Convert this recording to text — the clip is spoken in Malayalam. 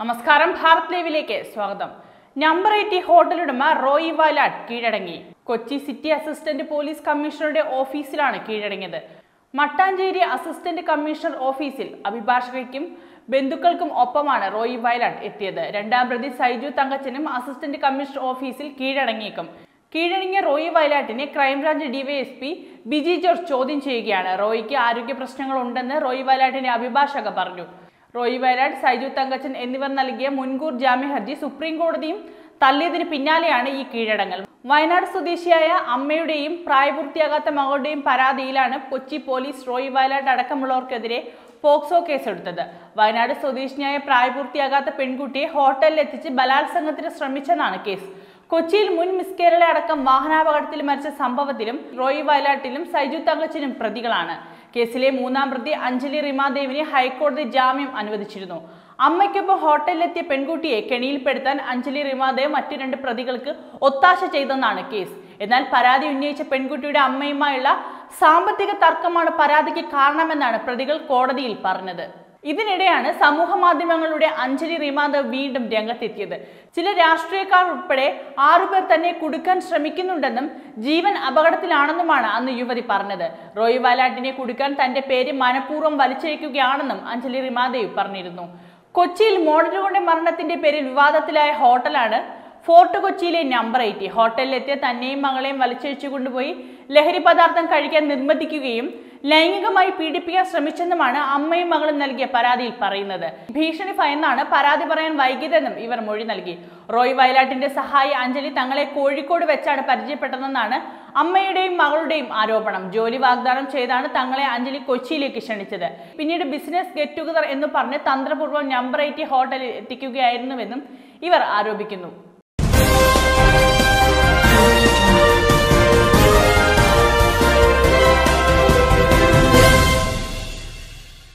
നമസ്കാരം ഭാരത് ലൈവിലേക്ക് സ്വാഗതം നമ്പർ എയ്റ്റി ഹോട്ടൽ ഉടമ റോയി വാലാട്ട് കീഴടങ്ങി കൊച്ചി സിറ്റി അസിസ്റ്റന്റ് പോലീസ് കമ്മീഷണറുടെ ഓഫീസിലാണ് കീഴടങ്ങിയത് മട്ടാഞ്ചേരി അസിസ്റ്റന്റ് കമ്മീഷണർ ഓഫീസിൽ അഭിഭാഷകയ്ക്കും ബന്ധുക്കൾക്കും ഒപ്പമാണ് റോയി വയലാട്ട് എത്തിയത് രണ്ടാം പ്രതി സൈജു തങ്കച്ചനും അസിസ്റ്റന്റ് കമ്മീഷണർ ഓഫീസിൽ കീഴടങ്ങിയേക്കും കീഴടങ്ങിയ റോയി വയലാട്ടിനെ ക്രൈംബ്രാഞ്ച് ഡിവൈഎസ്പി ബിജി ജോർജ് ചോദ്യം ചെയ്യുകയാണ് റോയിക്ക് ആരോഗ്യ പ്രശ്നങ്ങൾ ഉണ്ടെന്ന് റോയി വയലാട്ടിന്റെ അഭിഭാഷക പറഞ്ഞു റോയി വയലാട് സൈജു തങ്കച്ചൻ എന്നിവർ നൽകിയ മുൻകൂർ ജാമ്യ ഹർജി സുപ്രീം കോടതിയും തള്ളിയതിന് പിന്നാലെയാണ് ഈ കീഴടങ്ങൽ വയനാട് സ്വദേശിയായ അമ്മയുടെയും പ്രായപൂർത്തിയാകാത്ത മകളുടെയും പരാതിയിലാണ് കൊച്ചി പോലീസ് റോയി വയലാട് അടക്കമുള്ളവർക്കെതിരെ പോക്സോ കേസെടുത്തത് വയനാട് സ്വദേശിനിയായ പ്രായപൂർത്തിയാകാത്ത പെൺകുട്ടിയെ ഹോട്ടലിൽ എത്തിച്ച് ബലാത്സംഗത്തിന് ശ്രമിച്ചെന്നാണ് കേസ് കൊച്ചിയിൽ മുൻ മിസ് കേരള അടക്കം വാഹനാപകടത്തിൽ മരിച്ച സംഭവത്തിലും റോയി വയലാട്ടിലും സൈജു തങ്കച്ചനും പ്രതികളാണ് കേസിലെ മൂന്നാം പ്രതി അഞ്ജലി റിമാദേവിന് ഹൈക്കോടതി ജാമ്യം അനുവദിച്ചിരുന്നു അമ്മയ്ക്കൊപ്പം ഹോട്ടലിലെത്തിയ പെൺകുട്ടിയെ കെണിയിൽപ്പെടുത്താൻ അഞ്ജലി റിമാദേവ് മറ്റു രണ്ട് പ്രതികൾക്ക് ഒത്താശ ചെയ്തെന്നാണ് കേസ് എന്നാൽ പരാതി ഉന്നയിച്ച പെൺകുട്ടിയുടെ അമ്മയുമായുള്ള സാമ്പത്തിക തർക്കമാണ് പരാതിക്ക് കാരണമെന്നാണ് പ്രതികൾ കോടതിയിൽ പറഞ്ഞത് ഇതിനിടെയാണ് സമൂഹ മാധ്യമങ്ങളുടെ അഞ്ജലി റിമാദേവ് വീണ്ടും രംഗത്തെത്തിയത് ചില രാഷ്ട്രീയക്കാർ ഉൾപ്പെടെ ആറുപേർ തന്നെ കുടുക്കാൻ ശ്രമിക്കുന്നുണ്ടെന്നും ജീവൻ അപകടത്തിലാണെന്നുമാണ് അന്ന് യുവതി പറഞ്ഞത് റോയി വാലാട്ടിനെ കുടുക്കാൻ തന്റെ പേര് മനഃപൂർവ്വം വലിച്ചയക്കുകയാണെന്നും അഞ്ജലി റിമാദേവ് പറഞ്ഞിരുന്നു കൊച്ചിയിൽ മോഡലുകളുടെ മരണത്തിന്റെ പേരിൽ വിവാദത്തിലായ ഹോട്ടലാണ് ഫോർട്ട് കൊച്ചിയിലെ നമ്പർ എയ്റ്റി ഹോട്ടലിലെത്തിയ തന്നെയും മകളെയും വലിച്ചഴിച്ചു കൊണ്ടുപോയി ലഹരി പദാർത്ഥം കഴിക്കാൻ നിർബന്ധിക്കുകയും ലൈംഗികമായി പീഡിപ്പിക്കാൻ ശ്രമിച്ചെന്നുമാണ് അമ്മയും മകളും നൽകിയ പരാതിയിൽ പറയുന്നത് ഭീഷണി ഭയന്നാണ് പരാതി പറയാൻ വൈകിയതെന്നും ഇവർ മൊഴി നൽകി റോയ് വയലാട്ടിന്റെ സഹായി അഞ്ജലി തങ്ങളെ കോഴിക്കോട് വെച്ചാണ് പരിചയപ്പെട്ടതെന്നാണ് അമ്മയുടെയും മകളുടെയും ആരോപണം ജോലി വാഗ്ദാനം ചെയ്താണ് തങ്ങളെ അഞ്ജലി കൊച്ചിയിലേക്ക് ക്ഷണിച്ചത് പിന്നീട് ബിസിനസ് ഗെറ്റ് ടുഗദർ എന്ന് പറഞ്ഞ് തന്ത്രപൂർവ്വം നമ്പർ എയ്റ്റി ഹോട്ടലിൽ എത്തിക്കുകയായിരുന്നുവെന്നും ഇവർ ആരോപിക്കുന്നു